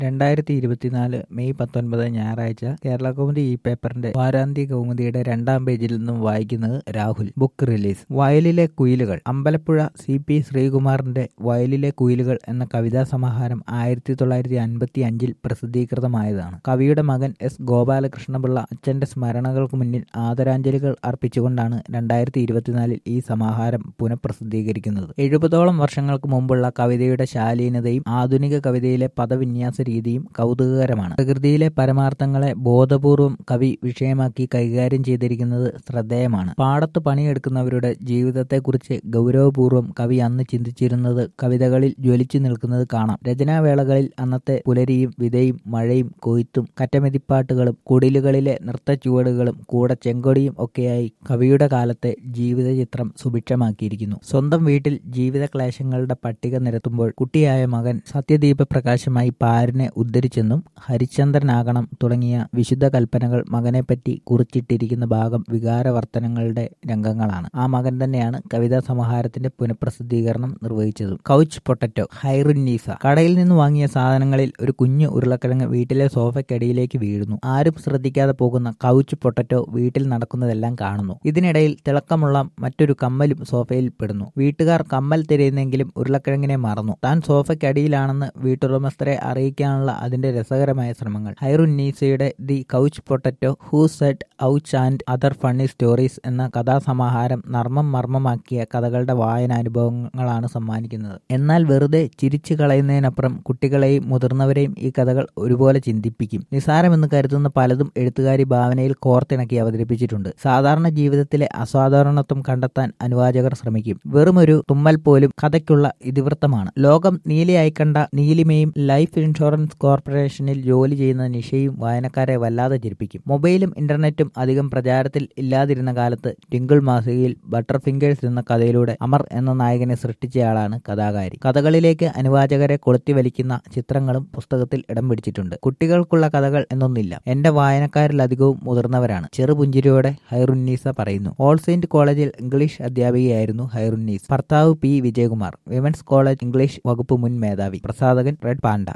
രണ്ടായിരത്തി ഇരുപത്തിനാല് മെയ് പത്തൊൻപത് ഞായറാഴ്ച കേരള കൗമുദി ഈ പേപ്പറിന്റെ വാരാന്ത്യ കൗമുദിയുടെ രണ്ടാം പേജിൽ നിന്നും വായിക്കുന്നത് രാഹുൽ ബുക്ക് റിലീസ് വയലിലെ കുയിലുകൾ അമ്പലപ്പുഴ സി പി ശ്രീകുമാറിന്റെ വയലിലെ കുയിലുകൾ എന്ന കവിതാ സമാഹാരം ആയിരത്തി തൊള്ളായിരത്തി അൻപത്തി അഞ്ചിൽ പ്രസിദ്ധീകൃതമായതാണ് കവിയുടെ മകൻ എസ് ഗോപാലകൃഷ്ണപിള്ള അച്ഛന്റെ സ്മരണകൾക്ക് മുന്നിൽ ആദരാഞ്ജലികൾ അർപ്പിച്ചുകൊണ്ടാണ് രണ്ടായിരത്തി ഇരുപത്തിനാലിൽ ഈ സമാഹാരം പുനഃപ്രസിദ്ധീകരിക്കുന്നത് എഴുപതോളം വർഷങ്ങൾക്ക് മുമ്പുള്ള കവിതയുടെ ശാലീനതയും ആധുനിക കവിതയിലെ പദവിന്യാസ രീതിയും കൗതുകകരമാണ് പ്രകൃതിയിലെ പരമാർത്ഥങ്ങളെ ബോധപൂർവം കവി വിഷയമാക്കി കൈകാര്യം ചെയ്തിരിക്കുന്നത് ശ്രദ്ധേയമാണ് പാടത്ത് പണിയെടുക്കുന്നവരുടെ ജീവിതത്തെക്കുറിച്ച് ഗൗരവപൂർവ്വം കവി അന്ന് ചിന്തിച്ചിരുന്നത് കവിതകളിൽ ജ്വലിച്ചു നിൽക്കുന്നത് കാണാം രചനാവേളകളിൽ അന്നത്തെ പുലരിയും വിതയും മഴയും കൊയ്ത്തും കറ്റമെതിപ്പാട്ടുകളും കുടിലുകളിലെ നൃത്തച്ചുവടുകളും കൂടെ ചെങ്കൊടിയും ഒക്കെയായി കവിയുടെ കാലത്തെ ജീവിതചിത്രം സുഭിക്ഷമാക്കിയിരിക്കുന്നു സ്വന്തം വീട്ടിൽ ജീവിത ക്ലേശങ്ങളുടെ പട്ടിക നിരത്തുമ്പോൾ കുട്ടിയായ മകൻ സത്യദീപ പ്രകാശമായി പാരിനെ ഉദ്ധരിച്ചെന്നും ഹരിചന്ദ്രനാകണം തുടങ്ങിയ വിശുദ്ധ കൽപ്പനകൾ മകനെപ്പറ്റി കുറിച്ചിട്ടിരിക്കുന്ന ഭാഗം വികാരവർത്തനങ്ങളുടെ രംഗങ്ങളാണ് ആ മകൻ തന്നെയാണ് കവിതാ സമാഹാരത്തിന്റെ പുനഃപ്രസിദ്ധീകരണം നിർവഹിച്ചത് കൗച്ച് പൊട്ടറ്റോ ഹൈറുന്നീസ കടയിൽ നിന്ന് വാങ്ങിയ സാധനങ്ങളിൽ ഒരു കുഞ്ഞു ഉരുളക്കിഴങ്ങ് വീട്ടിലെ സോഫയ്ക്കടിയിലേക്ക് വീഴുന്നു ആരും ശ്രദ്ധിക്കാതെ പോകുന്ന കൗച്ച് പൊട്ടറ്റോ വീട്ടിൽ നടക്കുന്നതെല്ലാം കാണുന്നു ഇതിനിടയിൽ തിളക്കമുള്ള മറ്റൊരു കമ്മലും സോഫയിൽ പെടുന്നു വീട്ടുകാർ കമ്മൽ തിരയുന്നെങ്കിലും ഉരുളക്കിഴങ്ങിനെ മറന്നു താൻ സോഫയ്ക്കടിയിലാണെന്ന് വീട്ടുടമസ്ഥരെ അറിയിക്കാനുള്ള അതിന്റെ രസകരമായ ശ്രമങ്ങൾ ഹൈറുന്നീസയുടെ the couch potato who set ouch and other funny stories എന്ന കഥാസമാഹാരം നർമ്മം മർമ്മമാക്കിയ കഥകളുടെ വായനാനുഭവങ്ങളാണ് സമ്മാനിക്കുന്നത് എന്നാൽ വെറുതെ ചിരിച്ചു കളയുന്നതിനപ്പുറം കുട്ടികളെയും മുതിർന്നവരെയും ഈ കഥകൾ ഒരുപോലെ ചിന്തിപ്പിക്കും നിസാരമെന്ന് കരുതുന്ന പലതും എഴുത്തുകാരി ഭാവനയിൽ കോർത്തിണക്കി അവതരിപ്പിച്ചിട്ടുണ്ട് സാധാരണ ജീവിതത്തിലെ അസാധാരണത്വം കണ്ടെത്താൻ അനുവാചകർ ശ്രമിക്കും വെറുമൊരു തുമ്മൽ പോലും കഥയ്ക്കുള്ള ഇതിവൃത്തമാണ് ലോകം നീലയായി കണ്ട നീലിമയും ലൈഫ് ഇൻഷുറൻസ് കോർപ്പറേഷനിൽ ജോലി ചെയ്യുന്ന നിഷയും വായനക്കാരെ വല്ലാതെ ചിരിപ്പിക്കും മൊബൈലും ഇന്റർനെറ്റും അധികം പ്രചാരത്തിൽ ഇല്ലാതിരുന്ന കാലത്ത് ടിങ്കിൾ മാസികയിൽ ബട്ടർ ഫിംഗേഴ്സ് എന്ന കഥയിലൂടെ അമർ എന്ന നായകനെ സൃഷ്ടിച്ചയാളാണ് കഥാകാരി കഥകളിലേക്ക് അനുവാചകരെ കൊളുത്തി വലിക്കുന്ന ചിത്രങ്ങളും പുസ്തകത്തിൽ ഇടം പിടിച്ചിട്ടുണ്ട് കുട്ടികൾക്കുള്ള കഥകൾ എന്നൊന്നില്ല എന്റെ വായനക്കാരിലധികവും മുതിർന്നവരാണ് ചെറുപുഞ്ചിരിയോടെ ഹൈറുന്നീസ പറയുന്നു ഓൾ സെയിന്റ് കോളേജിൽ ഇംഗ്ലീഷ് അധ്യാപികയായിരുന്നു ഹൈറുന്നീസ് ഭർത്താവ് P Vijayakumar women's college English വകുപ്പ് മുൻ മേധാവി പ്രസാധകൻ റെഡ് പാണ്ട